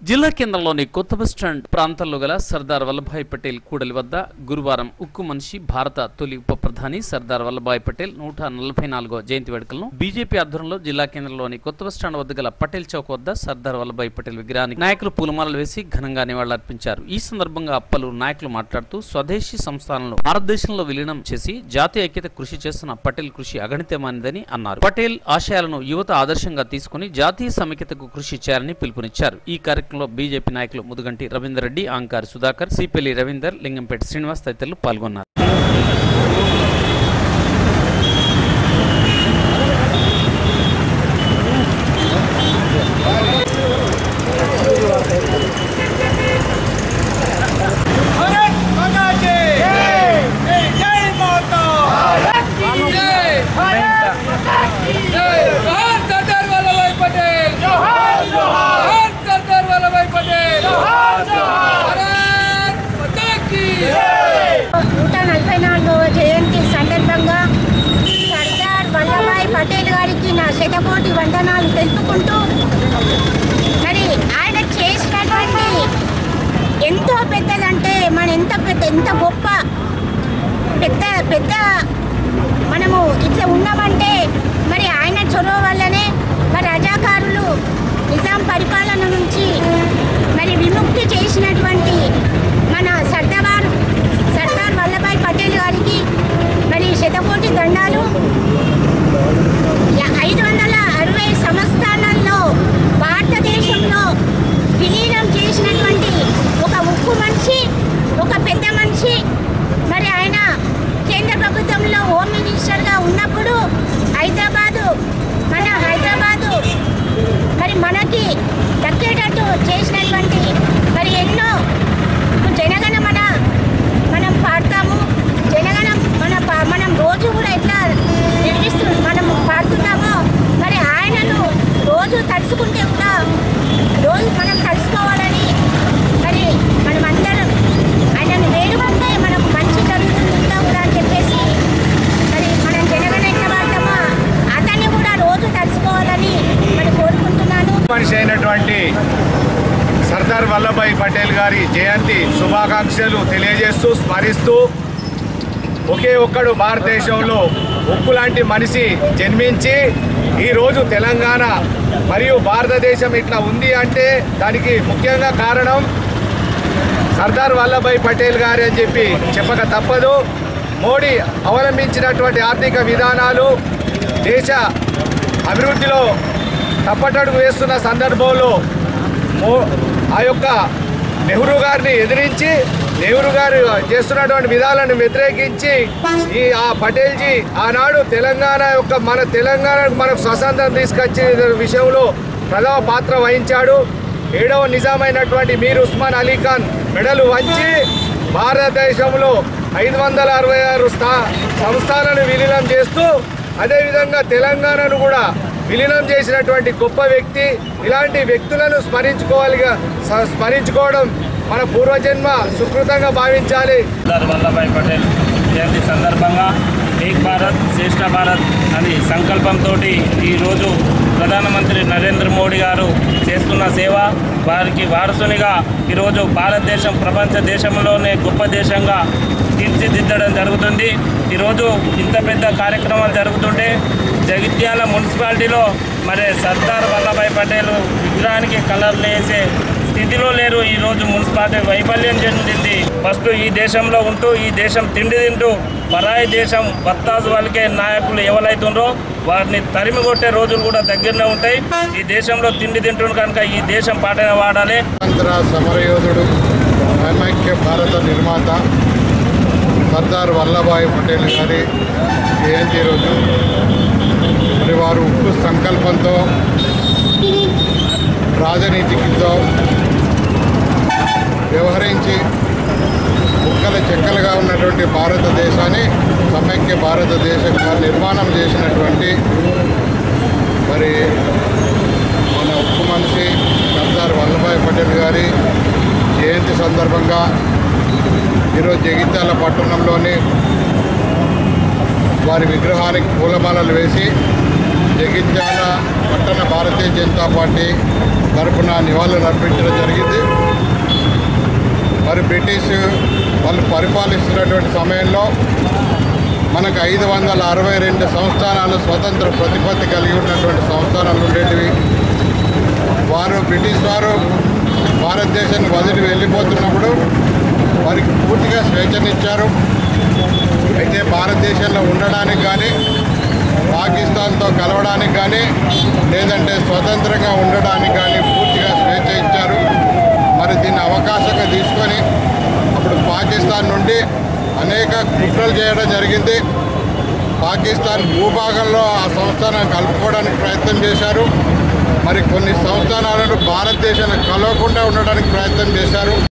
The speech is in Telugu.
జిల్లా కేంద్రంలోని కొత్త బస్టాండ్ ప్రాంతంలో గల సర్దార్ వల్లభాయ్ పటేల్ కూడలి వద్ద గురువారం ఉక్కు మనిషి భారత తొలి ఉప ప్రధాని సర్దార్ వల్లభాయ్ పటేల్ నూట నలభై నాలుగో జయంతి వేడుకలను బీజేపీ ఆధ్వర్యంలో జిల్లా కేంద్రంలోని కొత్త బస్టాండ్ వద్ద గల పటేల్ చౌక్ వద్ద సర్దార్ వల్లభాయ్ పటేల్ విగ్రహానికి నాయకులు పూలమాలలు వేసి ఘనంగా నివాళులర్పించారు ఈ సందర్భంగా పలువురు నాయకులు మాట్లాడుతూ స్వదేశీ సంస్థానాలను భారతదేశంలో విలీనం చేసి జాతీయ ఐక్యత కృషి చేస్తున్న పటేల్ కృషి అగణితమైనదని అన్నారు పటేల్ ఆశయాలను యువత ఆదర్శంగా తీసుకుని జాతీయ సమైక్యతకు కృషి చేయాలని పిలుపునిచ్చారు ఈ కార్యక్రమంలో బీజేపీ నాయకులు ముదుగంటి రవీందర్ రెడ్డి ఆంకారి సుధాకర్ సిపెల్లి రవీందర్ లింగంపేట శ్రీనివాస్ తదితరులు పాల్గొన్నారు भारत माता की जय जय माता जय भारत जोहार सरदार वल्लभभाई पटेल जोहार जोहार सरदार वल्लभभाई पटेल जोहार जोहार भारत माता की నూట నలభై నాలుగవ జయంతి సందర్భంగా సర్దార్ వల్లభాయ్ పటేల్ గారికి నా శతకోటి వందనాలు తెలుపుకుంటూ మరి ఆయన చేసినటువంటి ఎంతో పెద్దదంటే మన ఎంత పెద్ద ఎంత గొప్ప పెద్ద పెద్ద మనము ఇట్లా ఉన్నామంటే మరి ఆయన చొరవ వల్లనే మరి రజాకారులు నిజాం పరిపాలన నుంచి మరి విముక్తి చేసినటువంటి మన సర్దార్ సర్దార్ వల్లభాయ్ పటేల్ గారికి మరి శతకోటి దండాలు యా- ఐదు వందల అరవై సంస్థానాల్లో భారతదేశంలో విలీనం చేసినటువంటి ఒక ఉక్కు మనిషి ఒక పెద్ద మనిషి మరి ఆయన కేంద్ర ప్రభుత్వంలో హోమ్ మినిస్టర్గా ఉన్నప్పుడు హైదరాబాదు మన హైదరాబాదు మరి మనకి దక్కేటట్టు చేసినటువంటి మరి ఎన్నో జనగణ మన మనం పాడతాము జనగణ మన పా- మనం రోజు కూడా ఎట్లా నిర్మిస్తూ మనం పాడుతున్నామో మరి ఆయనను రోజు తలుచుకుంటే కూడా రోజు మనం తలుసుకోవాలని మరి మనం అందరం ఆయనను వేడుకుంటే మనకు మంచి జరుగుతుంది ఇంకా కూడా అని చెప్పేసి మరి మనం జనగణ ఎట్లా పాడతామో అతన్ని కూడా రోజు తలుచుకోవాలని మరి కోరుకుంటున్నాను మనిషి అయినటువంటి సర్దార్ వల్లభాయ్ పటేల్ గారి జయంతి శుభాకాంక్షలు తెలియజేస్తూ స్మరిస్తూ ఒకే ఒక్కడు భారతదేశంలో ఉక్కు లాంటి మనిషి జన్మించి ఈరోజు తెలంగాణ మరియు భారతదేశం ఇట్లా ఉంది అంటే దానికి ముఖ్యంగా కారణం సర్దార్ వల్లభాయ్ పటేల్ గారి అని చెప్పి చెప్పక తప్పదు మోడీ అవలంబించినటువంటి ఆర్థిక విధానాలు దేశ అభివృద్ధిలో తప్పటడుగు వేస్తున్న సందర్భంలో మో ఆ యొక్క నెహ్రూ గారిని ఎదిరించి నెహ్రూ గారు చేస్తున్నటువంటి విధాలను వ్యతిరేకించి ఈ ఆ పటేల్జీ ఆనాడు తెలంగాణ యొక్క మన తెలంగాణకు మనకు స్వతంత్రం తీసుకొచ్చే విషయంలో ప్రథమ పాత్ర వహించాడు ఏడవ నిజామైనటువంటి మీర్ ఉస్మాన్ అలీ ఖాన్ మెడలు వంచి భారతదేశంలో ఐదు వందల అరవై ఆరు స్థా సంస్థానాలను విలీనం చేస్తూ అదేవిధంగా తెలంగాణను కూడా విలీనం చేసినటువంటి గొప్ప వ్యక్తి ఇలాంటి వ్యక్తులను స్మరించుకోవాలిగా స- స్మరించుకోవడం మన పూర్వజన్మ సుకృతంగా భావించాలి సర్దార్ వల్లభాయ్ పటేల్ జయంతి సందర్భంగా ఏక్ భారత్ శ్రేష్ఠ భారత్ అని సంకల్పంతో ఈరోజు ప్రధానమంత్రి నరేంద్ర మోడీ గారు చేస్తున్న సేవ వారికి వారసునిగా ఈరోజు భారతదేశం ప్రపంచ దేశంలోనే గొప్ప దేశంగా తీర్చిదిద్దడం జరుగుతుంది ఈరోజు ఇంత పెద్ద కార్యక్రమాలు జరుగుతుంటే జగిత్యాల మున్సిపాలిటీలో మరి సర్దార్ వల్లభాయ్ పటేల్ విగ్రహానికి కలర్లు వేసే స్థితిలో లేరు ఈ రోజు మున్సిపాలిటీ వైఫల్యం చెందింది ఫస్ట్ ఈ దేశంలో ఉంటూ ఈ దేశం తిండి తింటూ పరాయి దేశం వత్తాసు వాళ్ళకే నాయకులు ఎవరైతుండ్రో వారిని తరిమి కొట్టే రోజులు కూడా దగ్గరనే ఉంటాయి ఈ దేశంలో తిండి తింటుండ్రు కనుక ఈ దేశం పాటన వాడాలి స్వాతంత్ర సమరయోధుడు సమైక్య భారత నిర్మాత సర్దార్ వల్లభాయ్ పటేల్ గారి జయంతి రోజు మరి వారు ఉక్కు సంకల్పంతో రాజనీతితో వ్యవహరించి ముక్కల చెక్కలుగా ఉన్నటువంటి భారతదేశాన్ని సమైక్య భారతదేశంగా నిర్మాణం చేసినటువంటి మరి మన ఉక్కు మనిషి సర్దార్ వల్లభాయ్ పటేల్ గారి జయంతి సందర్భంగా ఈరోజు జగిత్యాల పట్టణంలోని వారి విగ్రహానికి పూలమాలలు వేసి జగిత్యాల పట్టణ భారతీయ జనతా పార్టీ తరపున నివాళులు అర్పించడం జరిగింది మరి బ్రిటిష్ వాళ్ళు పరిపాలిస్తున్నటువంటి సమయంలో మనకు ఐదు వందల అరవై రెండు సంస్థానాలు స్వతంత్ర ప్రతిపత్తి కలిగి ఉన్నటువంటి సంస్థానాలు ఉండేటివి వారు బ్రిటిష్ వారు భారతదేశాన్ని వదిలి వెళ్ళిపోతున్నప్పుడు వారికి పూర్తిగా స్వేచ్ఛనిచ్చారు అయితే భారతదేశంలో ఉండడానికి కానీ పాకిస్తాన్తో కలవడానికి కానీ లేదంటే స్వతంత్రంగా ఉండడానికి కానీ పూర్తిగా స్వేచ్ఛ ఇచ్చారు మరి దీన్ని అవకాశంగా తీసుకొని అప్పుడు పాకిస్తాన్ నుండి అనేక కుట్రలు చేయడం జరిగింది పాకిస్తాన్ భూభాగంలో ఆ సంస్థానాన్ని కలుపుకోవడానికి ప్రయత్నం చేశారు మరి కొన్ని సంస్థానాలను భారతదేశాన్ని కలవకుండా ఉండడానికి ప్రయత్నం చేశారు